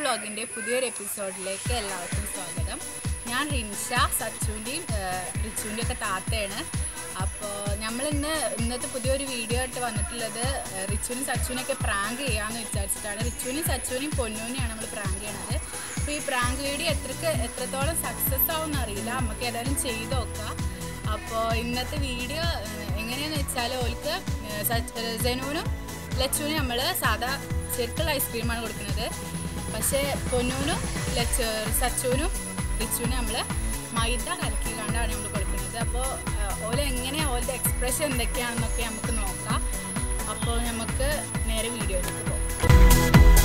വ്ളോഗിൻ്റെ പുതിയൊരു എപ്പിസോഡിലേക്ക് എല്ലാവർക്കും സ്വാഗതം ഞാൻ റിൻഷ സച്ചുവിൻ്റെയും റിച്ചുവിൻ്റെ ഒക്കെ താത്തയാണ് അപ്പോൾ നമ്മളിന്ന് ഇന്നത്തെ പുതിയൊരു വീഡിയോ ആയിട്ട് വന്നിട്ടുള്ളത് ഏഹ്, റിച്ചുവിനും സച്ചുവിനൊക്കെ പ്രാങ്ക് ചെയ്യാമെന്ന് വിചാരിച്ചിട്ടാണ് റിച്ചുവിനും സച്ചുവിനെയും പൊന്നൂനെയാണ് നമ്മൾ പ്രാങ്ക് ചെയ്യണത് അപ്പോൾ ഈ പ്രാങ്ക് വീഡിയോ എത്രക്ക് എത്രത്തോളം സക്സസ് ആവുമെന്ന് അറിയില്ല നമുക്ക് ഏതായാലും ചെയ്ത് നോക്കാം അപ്പോൾ ഇന്നത്തെ വീഡിയോ ഏഹ്, എങ്ങനെയാണെന്ന് വെച്ചാൽ ഓൾക്ക് ഏഹ്, സച്ച്- ഏഹ്, സെനൂനും ലച്ചുവിനും നമ്മൾ സാധാ സർക്കിൾ ഐസ്ക്രീമാണ് കൊടുക്കുന്നത് പക്ഷേ പൊന്നൂനും ലച്ചു സച്ചുവിനും റിച്ചുവിനും നമ്മൾ മൈദ കലക്കി കണ്ടാണ് നമ്മൾ കൊടുക്കുന്നത് അപ്പോൾ ഓല എങ്ങനെയാണ് ഓളുടെ എക്സ്പ്രഷൻ എന്തൊക്കെയാണെന്നൊക്കെ നമുക്ക് നോക്കാം അപ്പോൾ നമുക്ക് നേരെ വീഡിയോയിലേക്ക് പോകാം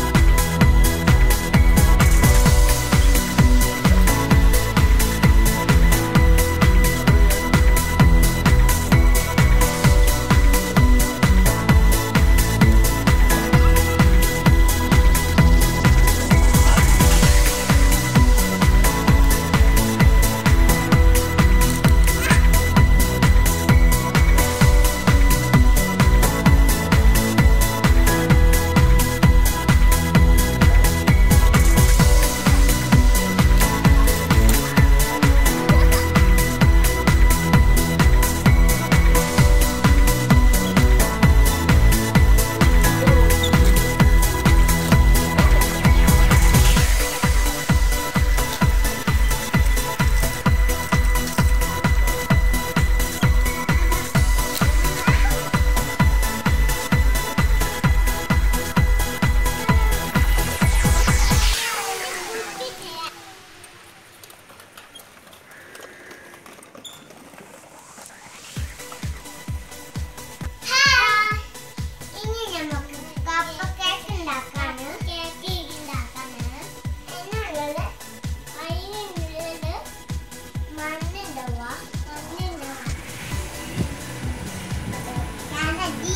ഹായ്. ഇനി നമുക്ക് കപ്പ കേക്ക് ഉണ്ടാക്കാണ്. കേക്ക് ഉണ്ടാക്കാണ്. അതിനുള്ളത് അതിനുള്ളില് മണ്ണുണ്ടാവുക. മണ്ണുണ്ടാവുക. ഞാനതി.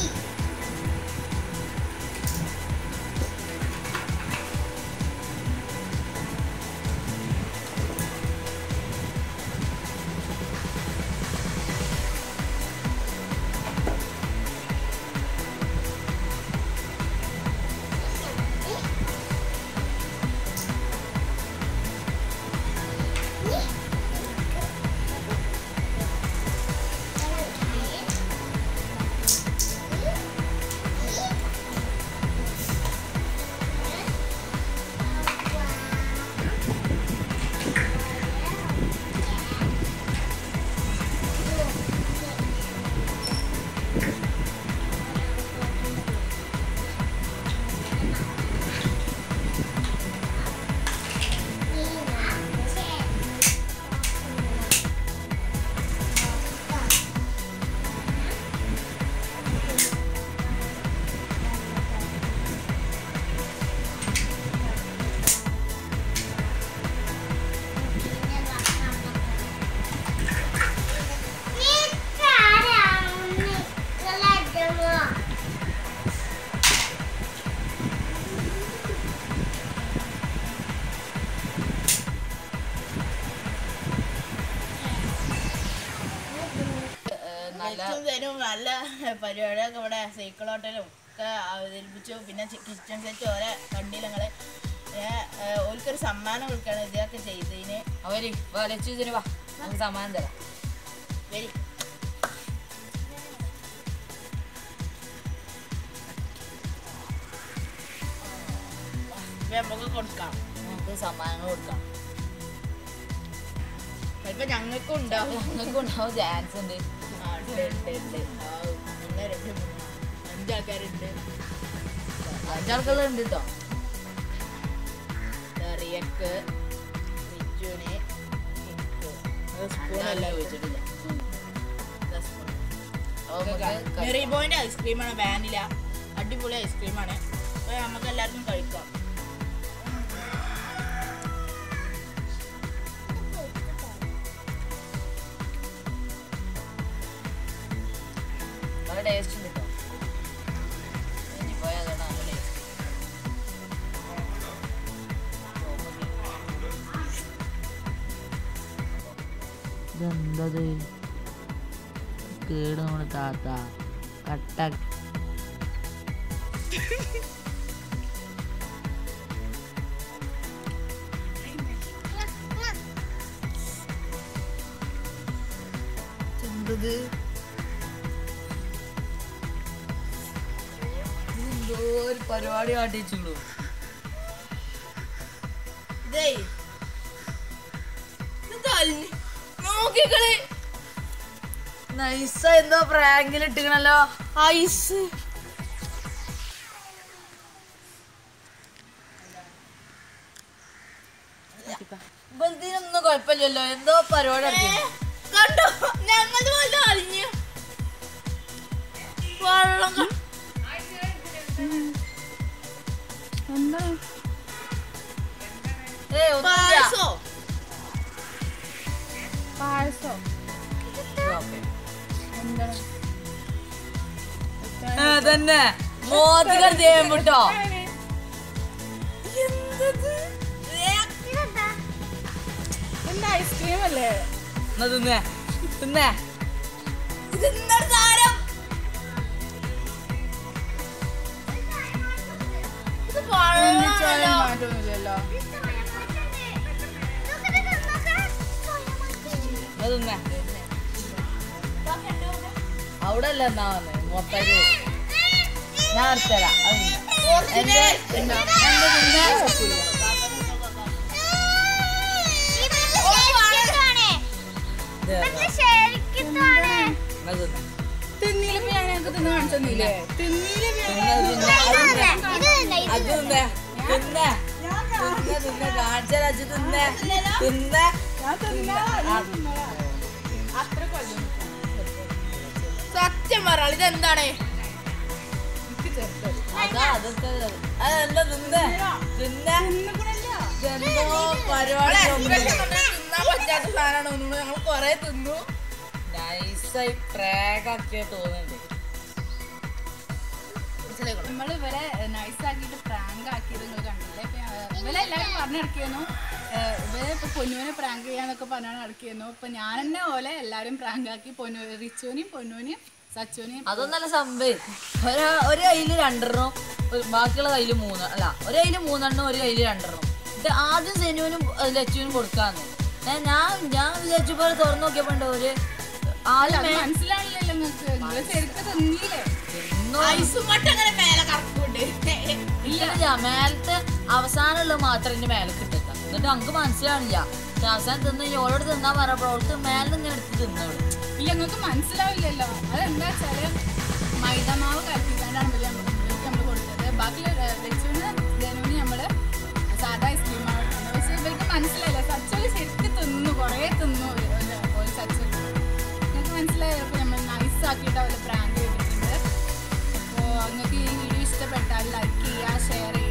ലച്ചും തരും നല്ല പരിപാടിയൊക്കെ ഇവിടെ സൈക്കിൾ ഹോട്ടലും ഒക്കെ അവതരിപ്പിച്ചു പിന്നെ കിച്ചൺ സെറ്റ് ഓരോ കണ്ടി ഞങ്ങള് ഓൽക്കൊരു സമ്മാനം കൊടുക്കാണ് ഇതൊക്കെ ചെയ്തതിന് അവര് ലച്ചു ഇതിന് വാ നമുക്ക് സമ്മാനം തരാം വരി ഇപ്പൊ നമുക്ക് കൊടുക്കാം നമുക്ക് സമ്മാനങ്ങൾ കൊടുക്കാം ചിലപ്പോ ഞങ്ങൾക്കും ഉണ്ടാവും ഞങ്ങൾക്ക് ഉണ്ടാവും ചാൻസ് ഉണ്ട് ആ, ഉണ്ട്, ഉണ്ട്, ഉണ്ട്. ആ, ഒന്ന്, രണ്ട്, മൂന്ന്, അഞ്ചാൾക്കാരുണ്ട് അഞ്ചാൾക്കുള്ള ഉണ്ട് കേട്ടോ റിയക്ക് റിജുന് എനിക്ക്. ഒരു സ്പൂണല്ല ചോദിച്ചിട്ടില്ല ഇതാ സ്പൂൺ. അപ്പൊ നമുക്ക് കഴിക്കാം. മെറിബോയിന്റെ ഐസ്ക്രീമാണ് വാനില അടിപൊളി ഐസ്ക്രീമാണ് അപ്പൊ നമുക്ക് എല്ലാവർക്കും കഴിക്കാം നല്ല ടേസ്റ്റ് ഉണ്ട് കേട്ടോ ഇനിയിപ്പോയാൽ അതുകൊണ്ട് നല്ല ടേസ്റ്റ് ഇതെന്തത് കേട് നമ്മുടെ താത്ത കട്ട ഇത് എന്തോ ഒരു പരിപാടി കാട്ടിച്ചു ഇതേ ഇത് തല്ലി നോക്കിക്കളി നൈസ എന്തോ പ്രാങ്കിൽ ഇട്ടിക്കണല്ലോ ഐസ് ഇതിനൊന്നും കുഴപ്പമില്ലല്ലോ എന്തോ പരിപാടി നടക്കുന്നു കണ്ടോ ഞങ്ങളുടെ പോലെ അലിഞ്ഞു വെള്ളം ക- ഏയ് ഒന്നുമില്ല. പായസോ പായസോ ആ, തന്നെ മോത്തികൾ ചെയ്യാൻ വിട്ടോ എന്താ ഐസ്ക്രീം അല്ലേ എന്നാ തിന്നേ തിന്നേ ഇതെന്താണ് സാരം ഇത് വെള്ളമാണല്ലോ. മാറ്റൊന്നുമില്ലല്ലോ എന്നാ തിന്നേ അവിടെ അല്ല എന്നാ വന്നേ മൊത്തം ഞാൻ അടുത്തരാ അത് തിന്നെ. എന്റെ എന്റെ തിന്നെ ഇത് എന്നാ തിന്നെ തിന്നീലിപ്പോ ഞാൻ ഞങ്ങൾക്ക് തിന്ന് കാണിച്ചൊന്നുമില്ലേ തിന്നീലിപ്പോ തിന്നെ തിന്നെ അത് തിന്നെ അത് തിന്നെ തിന്നെ തിന്നെ തിന്നെ കാണിച്ചാൽ അജ് തിന്നെ തിന്നെ ഞാൻ തിന്നാ അത്ര കൊല്ലം സത്യം പറയാം ഇതെന്താണ് എനിക്ക് ചെറുത്തത് അതാ അതൊക്കെ അതെന്താ തിന്നെ തിന്നെ ഇതെന്തോ പരിപാടി തിന്നാൻ പറ്റാത്ത സാധനമാണ് ഒന്നും ഞങ്ങൾ കൊറേ തിന്നു നൈസായി പ്രാഗാക്കിയ തോന്നുന്നുണ്ട് നമ്മൾ ഇവരെ നൈസ് ആക്കിയിട്ട് പ്രാങ്ക് ആക്കിയത് നിങ്ങൾ കണ്ടില്ലേ ഇപ്പൊ, ഏഹ്, ഇവരെ എല്ലാവരും പറഞ്ഞു നടക്കിയിരുന്നു ഇവരെ ഇപ്പൊ പൊന്നുവിനെ പ്രാങ്ക് ചെയ്യാന്നൊക്കെ പറഞ്ഞാണ് നടക്കിയിരുന്നു ഇപ്പൊ ഞാൻ തന്നെ പോലെ എല്ലാവരും പ്രാങ്ക് ആക്കി പൊന്നു റിച്ചുവിനെയും പൊന്നുവിനെയും സച്ചുവിനെയും അതൊന്നല്ല സംഭവം ഒരു ഒരു കയ്യില് രണ്ടെണ്ണം ഒരു- ബാക്കിയുള്ള കയ്യില് മൂന്ന് അല്ല ഒരു കയ്യില് മൂന്നെണ്ണം ഒരു കയ്യില് രണ്ടെണ്ണം ഇത് ആദ്യം സെനുവിനും ഏഹ്, ലച്ചുവിനും കൊടുക്കാന്ന് ഏ, ഞാൻ ഞാൻ വിചാരിച്ചു പോലെ തുറന്നു നോക്കിയപ്പോ ഉണ്ട് ഒരു ആദ്യം അത് മനസ്സിലാവില്ലല്ലോ നിങ്ങൾക്ക് നിങ്ങൾ ശരിക്കും തിന്നീല്ലേ തിന്നോ ഐസും മട്ടും അങ്ങനെ മേലെ കറക്കുണ്ട് ഇല്ല മേലത്തെ അവസാനമുള്ളത് മാത്രം എന്റെ മേലെ കിട്ടുക എന്നിട്ട് നമുക്ക് മനസ്സിലാവില്ല പക്ഷെ അവസാനം തിന്ന് ഓളോട് തിന്നാൻ പറഞ്ഞപ്പോൾ അവൾക്ക് മേലെ ഇങ്ങനെ എടുത്ത് തിന്നോളൂ ഇല്ല നിങ്ങൾക്ക് മനസ്സിലാവില്ലല്ലോ അതെന്താ വെച്ചാല് മൈദമാവ് കലക്കിക്കാണ്ടാണ് ഇവര് നമ്മ- ഇവർക്ക് നമ്മൾ കൊടുത്തത് ബാക്കി വെച്ചുവിന് ധനുവിന് നമ്മള് സാധാ ഐസ്ക്രീമാണ് കൊടുക്കുന്നത് പക്ഷെ ഇവർക്ക് മനസ്സിലായില്ല സച്ചോല് ശരിക്കും തിന്നു കുറേ തിന്നു ഒരു- ഒരു- ഒരു സച്ചു നിങ്ങൾക്ക് മനസ്സിലായോ അപ്പോൾ നമ്മൾ നൈസ് ആക്കിയിട്ട് അവർ പ്രാങ്ക് ചെയ്തിട്ടുണ്ട് അപ്പോൾ നിങ്ങൾക്ക് ഈ വീഡിയോ ഇഷ്ടപ്പെട്ടാൽ ലൈക്ക് ചെയ്യുക ഷെയർ ചെയ്യുക